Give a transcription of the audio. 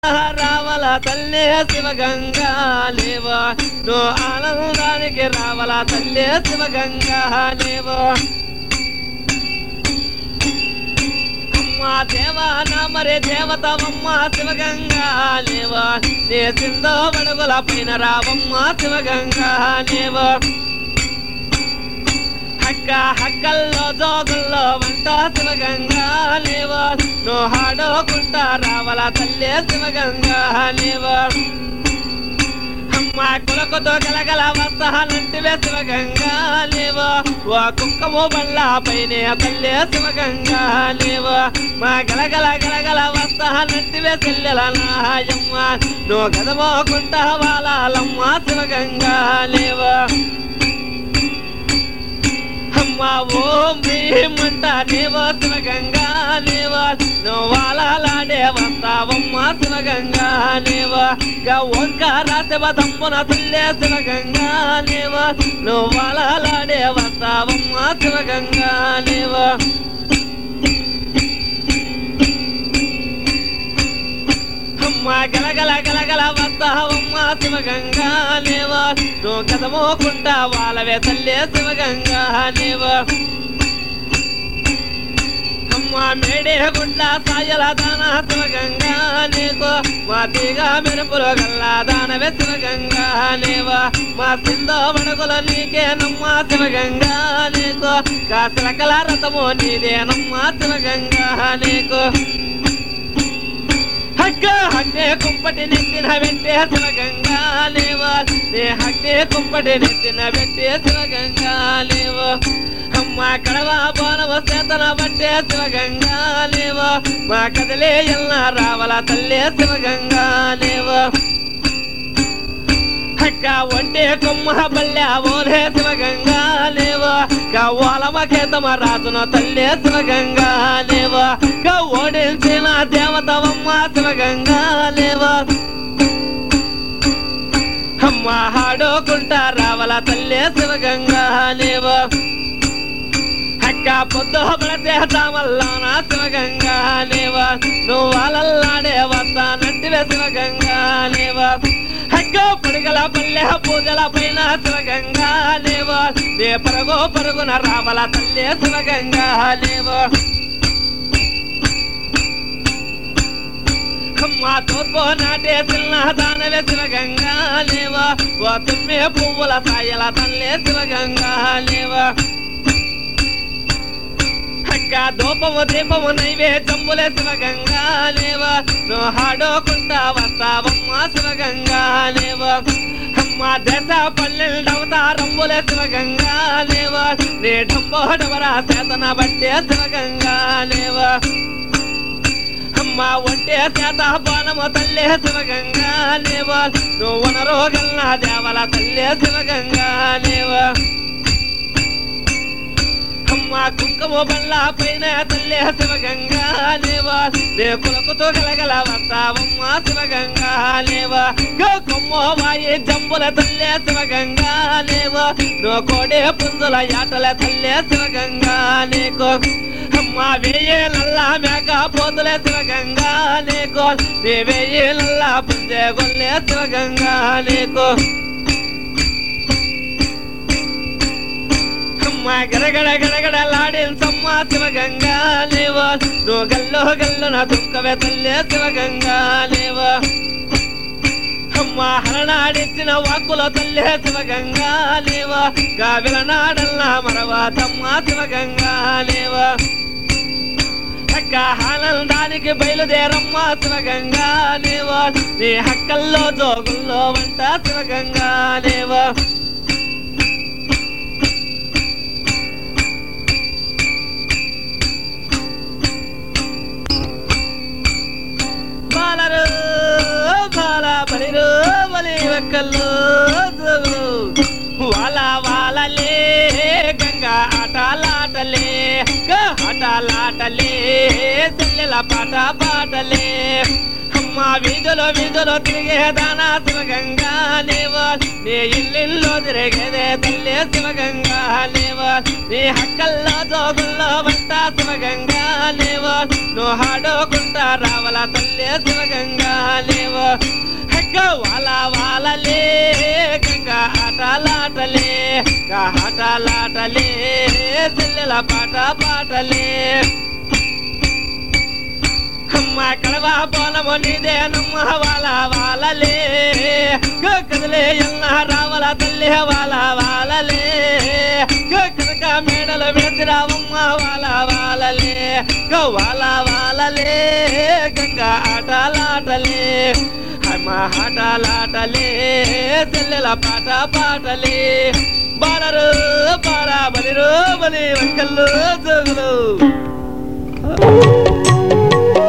రావల తల్లే శివగంగా లేవా నువ్వు ఆనందానికి రావల తల్లే శివగంగా లేవా అమ్మా దేవా నా మరే దేవతవమ్మ శివగంగా లేవా నే సిందో బడుగుల పైన రావమ్మ శివగంగా లేవా హక్క హక్కల్లో జోగుల్లో వంట శివగంగా లేవా నువ్వు హాడోకుంటా రావల తల్లే శివగంగా లేవా అమ్మ కులకుతో గలగల వస్తానంటివే శివగంగా లేవా ఓ కుక్కము బళ్ళ పైనే తల్లే శివగంగా లేవా మా గలగల గలగల వస్తానంటివే చెల్లెల నాయమ్మ నువ్వు గదమోకుంటా వాలాలమ్మ శివగంగా లేవా అమ్మ ఓం భీమంట దేవో శివగంగా లేవా నువ్వాలాడే వస్తావమ్మ శివగంగా లేవా గా ఓంకార శివ తమ్మున తుల్లే శివగంగా లేవా నువ్వాలాడే వస్తావమ్మ శివగంగా లేవా అమ్మ గలగల గలగల వస్తావమ్మ శివగంగా లేవా నువ్వు కదమోకుంటా వాళ్ళవే తల్లే శివగంగా లేవా అమ్మ మేడే గుడ్ల సాయల దాన శివగంగా నీకు మా తీగ మెరుపులు గల్లా దానవే శివగంగా లేవా మా సిందో బడుగుల నీకే నమ్మ శివగంగా నీకు కాసలకల రథము నీదే నమ్మ శివగంగా నీకు హగ్గ హగ్గే కుంపటి నెత్తిన పెట్టే శివగంగా లేవా నే హగ్గే కుంపటి నెత్తిన పెట్టే శివగంగా లేవా అమ్మ కడవ బోనవ చేతన పట్టే శివగంగా లేవా మా కదలే ఎల్ల రావల తల్లే శివగంగా లేవా హక్క ఒంటే కొమ్మ బల్లె ఓలే శివగంగా లేవా గవ్వాలమ కేతమ రాజున తల్లే శివగంగా లేవా గా ఓడించిన దేవతవమ్మ శివగంగా లేవా అమ్మ హాడోకుంటా రావల తల్లే శివగంగా లేవా అక్క పొద్దు పడితే తామల్లోన శివగంగా లేవా నువ్వు వాళ్ళల్లాడే వస్తానంటివే శివగంగా లేవా అక్క పడుగల పల్లె పూజల పైన శివగంగా లేవా నే పరుగు పరుగున రావల తల్లే శివగంగా లేవా అమ్మ తూర్పు నాటే చిన్న దానవే శివగంగా లేవా ఓ తుమ్మే పువ్వుల సాయల తల్లే శివగంగా లేవా అక్క దూపము దీపము నైవేద్యములే శివగంగా లేవా నువ్వు హాడోకుంటా వస్తావమ్మ శివగంగా లేవా అమ్మ దశ పల్లెల్డవతారంబులే శివగంగా లేవా నీ డంబోడవరా చేతన బట్టే శివగంగా లేవా అమ్మ ఒంటే చేత బాణము తల్లే శివగంగా లేవా నువ్వు వనరోగల్నా దేవల తల్లే శివగంగా లేవా అమ్మ కుంకుమ బల్ల పైన తల్లే శివగంగా లేవా నే కులకుతో గలగల వస్తావమ్మ శివగంగా లేవా గో కొమ్మ వాయి జంబుల తల్లే శివగంగా లేవా నో కోడే పుంజుల యాటల తల్లే శివగంగా నీకు అమ్మ వేయేలల్లా మేక పోతులే శివగంగా నీకు నీ వేయేలల్లా పుంజే గొల్లే శివగంగా నీకు అమ్మ గడగడ గడగడలాడిన సమ్మ శివగంగా లేవా నువ్వు గల్లో గల్లు నా దుఃఖవే తల్లే శివగంగా లేవా అమ్మ హరనాడిచ్చిన వాక్కుల తల్లే శివగంగా లేవా గావిల నాడల్లా మరవా తమ్మ శివగంగా లేవా అక్క ఆనందానికి బయలుదేరమ్మ శివగంగా లేవా నీ హక్కల్లో జోగుల్లో వంట శివగంగా లేవా బాలరు బాల బలిరు బలి ఒక్కళ్ళు వాల వాలలే గంగా ఆటలాటలే గా ఆటలాటలే చెల్లెల పాట పాటలే అమ్మ వీధులు వీధులు తిరిగేదానా శివగంగా లేవా నీ ఇల్లిల్లో తిరిగేదే తల్లి శివగంగా లేవా నీ హక్కల్లో జోగుల్లో వంట శివగంగా లేవా నువ్వు ఆడుకుంటా రావాల తల్లి శివగంగా లేవా హగ్గ వాల వాలలే గంగా ఆటలాటలే గా ఆటలాటలే చెల్లెల పాట పాటలే అమ్మ కడవా పోలము నీదేనమ్మ వాల వాలలే కదలే ఎల్ల రావల తల్లి వాల వాలలే కనక మేడలు వేసిరావమ్మ వాల వాలలే వాల వాలలే గంగా ఆటలాటలే అమ్మ ఆటలాటలే చెల్లెల పాట పాటలే బాలరు బాల బలిరు బలి వంకల్లు జోగులు